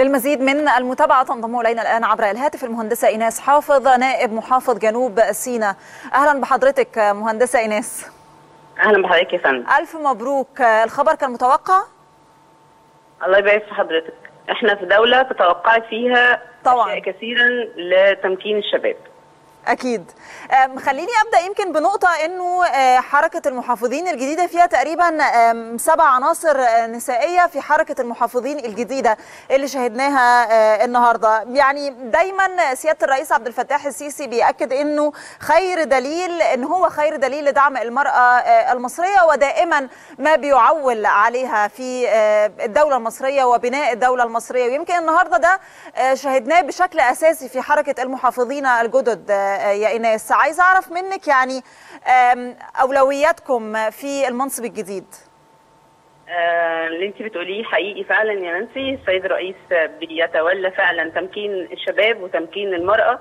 للمزيد من المتابعة تنضم إلينا الآن عبر الهاتف المهندسة إيناس حافظ نائب محافظ جنوب سيناء أهلا بحضرتك مهندسة إيناس اهلا بحضرتك يا فندم ألف مبروك الخبر كان متوقع الله يبارك في حضرتك احنا في دوله تتوقعت فيها طبعاً. أشياء كثيرا لتمكين الشباب أكيد أم، خليني أبدأ يمكن بنقطة أنه آه، حركة المحافظين الجديدة فيها تقريبا آم، سبع عناصر آه، نسائية في حركة المحافظين الجديدة اللي شهدناها آه، النهاردة يعني دايما سيادة الرئيس عبد الفتاح السيسي بيأكد أنه خير دليل أن هو خير دليل لدعم المرأة آه، المصرية ودائما ما بيعول عليها في آه، الدولة المصرية وبناء الدولة المصرية ويمكن النهاردة ده آه، شهدناه بشكل أساسي في حركة المحافظين الجدد آه، يا إيناس عايزة أعرف منك يعني آم، أولوياتكم في المنصب الجديد آه، اللي انت بتقوليه حقيقي فعلا يا نانسي السيد الرئيس بيتولى فعلا تمكين الشباب وتمكين المرأة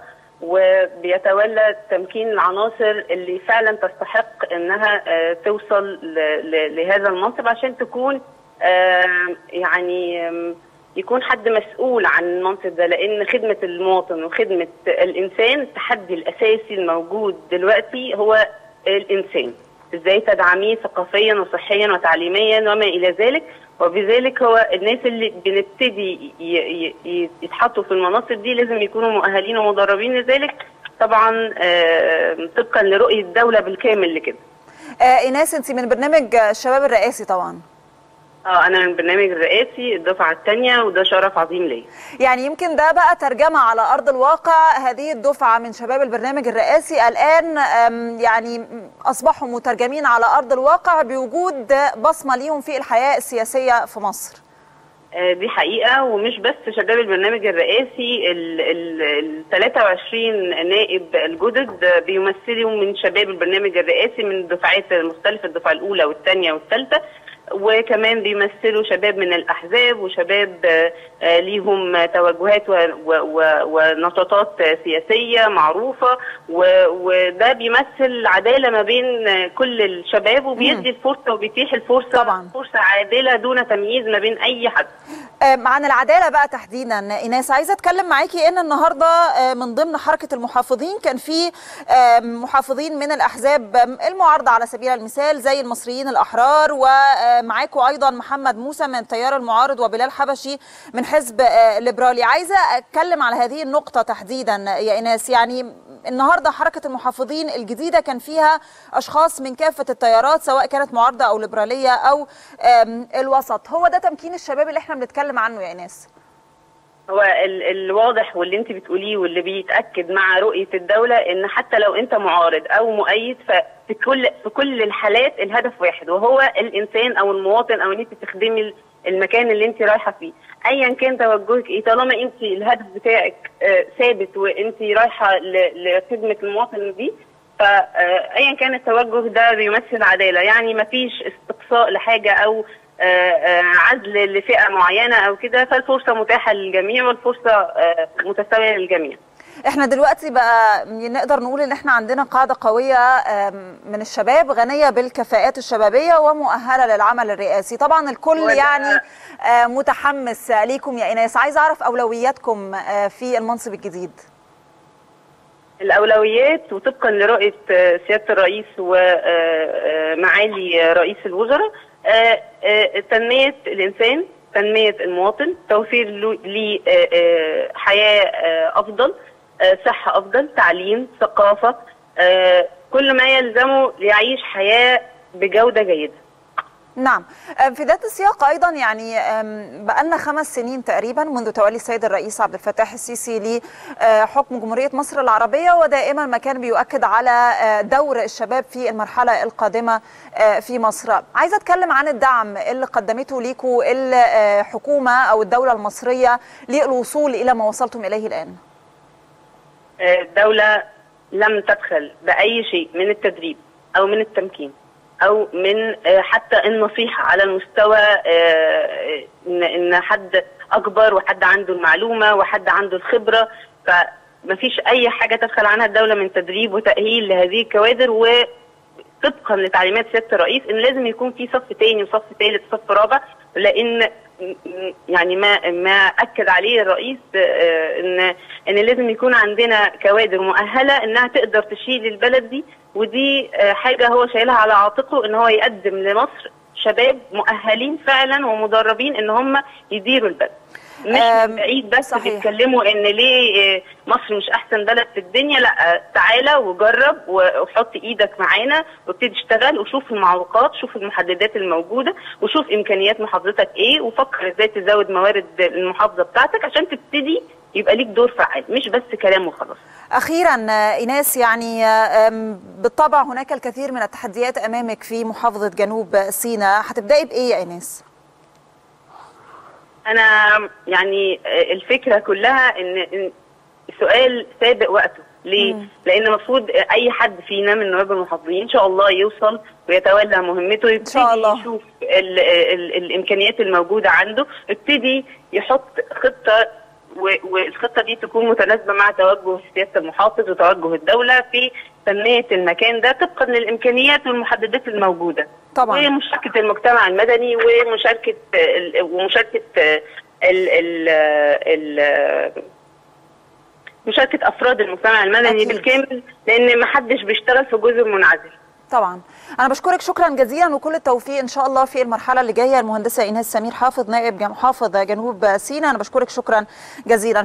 وبيتولى تمكين العناصر اللي فعلا تستحق انها آه، توصل ل- ل- لهذا المنصب عشان تكون آه، يعني آم، يكون حد مسؤول عن المنصب ده لان خدمه المواطن وخدمه الانسان التحدي الاساسي الموجود دلوقتي هو الانسان ازاي تدعميه ثقافيا وصحيا وتعليميا وما الى ذلك وبذلك هو الناس اللي بنبتدي ي- ي- ي- يتحطوا في المناصب دي لازم يكونوا مؤهلين ومدربين لذلك طبعا آه، طبقا لرؤيه الدوله بالكامل لكده آه، إيناس أنت من برنامج الشباب الرئاسي طبعا اه انا من البرنامج الرئاسي الدفعه الثانيه وده شرف عظيم ليا يعني يمكن ده بقى ترجمة على أرض الواقع هذه الدفعة من شباب البرنامج الرئاسي الآن أم، يعني أصبحوا مترجمين على أرض الواقع بوجود بصمة ليهم في الحياة السياسية في مصر آه، دي حقيقة ومش بس شباب البرنامج الرئاسي ال ال ال 23 نائب الجدد آه، بيمثلوا من شباب البرنامج الرئاسي من الدفعات المختلفة الدفعة الأولى والثانية والثالثة وكمان بيمثلوا شباب من الأحزاب وشباب آه، آه، ليهم توجهات و- و- و- ونشاطات آه، سياسية معروفة و- وده بيمثل عدالة ما بين آه، كل الشباب وبيدي الفرصة وبيتيح الفرصة طبعاً. فرصة عادلة دون تمييز ما بين أي حد أم، عن العدالة بقى تحديدا إيناس عايزة أتكلم معاكي إن النهاردة أم، من ضمن حركة المحافظين كان في أم، محافظين من الأحزاب أم، المعارضة على سبيل المثال زي المصريين الأحرار ومعاكم أيضا محمد موسى من التيار المعارض وبلال حبشي من حزب آه، ليبرالي عايزة أتكلم على هذه النقطة تحديدا يا إيناس يعني النهاردة حركة المحافظين الجديدة كان فيها أشخاص من كافة التيارات سواء كانت معارضة أو ليبرالية أو أم، الوسط هو ده تمكين الشباب اللي احنا بنتكلم عنه يا إيناس هو ال- الواضح واللي انت بتقوليه واللي بيتاكد مع رؤيه الدوله ان حتى لو انت معارض او مؤيد ففي كل في كل الحالات الهدف واحد وهو الانسان او المواطن او ان انت تخدمي ال- المكان اللي انت رايحه فيه ايا كان توجهك ايه طالما انت الهدف بتاعك آه، ثابت وانت رايحه ل- لخدمه المواطن دي فايا كان التوجه ده بيمثل عداله يعني مفيش استقصاء لحاجه او آه، آه، عزل لفئه معينه او كده فالفرصه متاحه للجميع والفرصه آه، متساويه للجميع احنا دلوقتي بقى نقدر نقول ان احنا عندنا قاعدة قوية أم، من الشباب غنية بالكفاءات الشبابية ومؤهلة للعمل الرئاسي طبعا الكل وده- يعني آه، متحمس ليكم يا إيناس عايز أعرف أولوياتكم آه، في المنصب الجديد الاولويات وطبقا لرؤيه آه، سياده الرئيس ومعالي رئيس الوزراء آه، آه، تنميه الانسان تنميه المواطن توفير له- ليه آه، آه، حياه آه، افضل آه، صحه افضل تعليم ثقافه آه، كل ما يلزمه ليعيش حياه بجوده جيده نعم آم، في ذات السياق ايضا يعني آم، بقالنا خمس سنين تقريبا منذ تولي السيد الرئيس عبد الفتاح السيسي لحكم جمهوريه مصر العربيه ودائما ما كان بيؤكد على آه، دور الشباب في المرحله القادمه آه، في مصر عايزه اتكلم عن الدعم اللي قدمته ليكم الحكومه او الدوله المصريه للوصول الى ما وصلتم اليه الان الدولة لم تبخل بأي شيء من التدريب أو من التمكين أو من آه، حتى النصيحة على المستوى آه، إن إن حد أكبر وحد عنده المعلومة وحد عنده الخبرة فمفيش أي حاجة تبخل عنها الدولة من تدريب وتأهيل لهذه الكوادر و طبقا لتعليمات سياده الرئيس ان لازم يكون في صف تاني وصف ثالث وصف رابع لان يعني ما ما اكد عليه الرئيس ان ان لازم يكون عندنا كوادر مؤهله انها تقدر تشيل البلد دي ودي حاجه هو شايلها على عاتقه ان هو يقدم لمصر شباب مؤهلين فعلا ومدربين ان هم يديروا البلد مش من بعيد بس صحيح. بيتكلموا ان ليه مصر مش احسن بلد في الدنيا لا تعالى وجرب وحط ايدك معانا وابتدي اشتغل وشوف المعوقات شوف المحددات الموجوده وشوف امكانيات محافظتك ايه وفكر ازاي تزود موارد المحافظه بتاعتك عشان تبتدي يبقى ليك دور فعال مش بس كلام وخلاص اخيرا ايناس يعني بالطبع هناك الكثير من التحديات امامك في محافظه جنوب سيناء هتبداي بايه يا ايناس انا يعني الفكره كلها ان سؤال سابق وقته ليه؟ مم. لان المفروض اي حد فينا من نواب المحافظين ان شاء الله يوصل ويتولى مهمته يبتدي يشوف ال ال الامكانيات الموجوده عنده يبتدي يحط خطه والخطه دي تكون متناسبه مع توجه سياده المحافظ وتوجه الدوله في تنميه المكان ده طبقا للامكانيات والمحددات الموجوده. طبعا ومشاركه المجتمع المدني ومشاركه ومشاركه ال ال ال مشاركه افراد المجتمع المدني أكيد. بالكامل لان ما حدش بيشتغل في جزء منعزل. طبعا انا بشكرك شكرا جزيلا وكل التوفيق ان شاء الله في المرحله اللي جايه المهندسه ايناس سمير حافظ نائب محافظ جنوب سيناء انا بشكرك شكرا جزيلا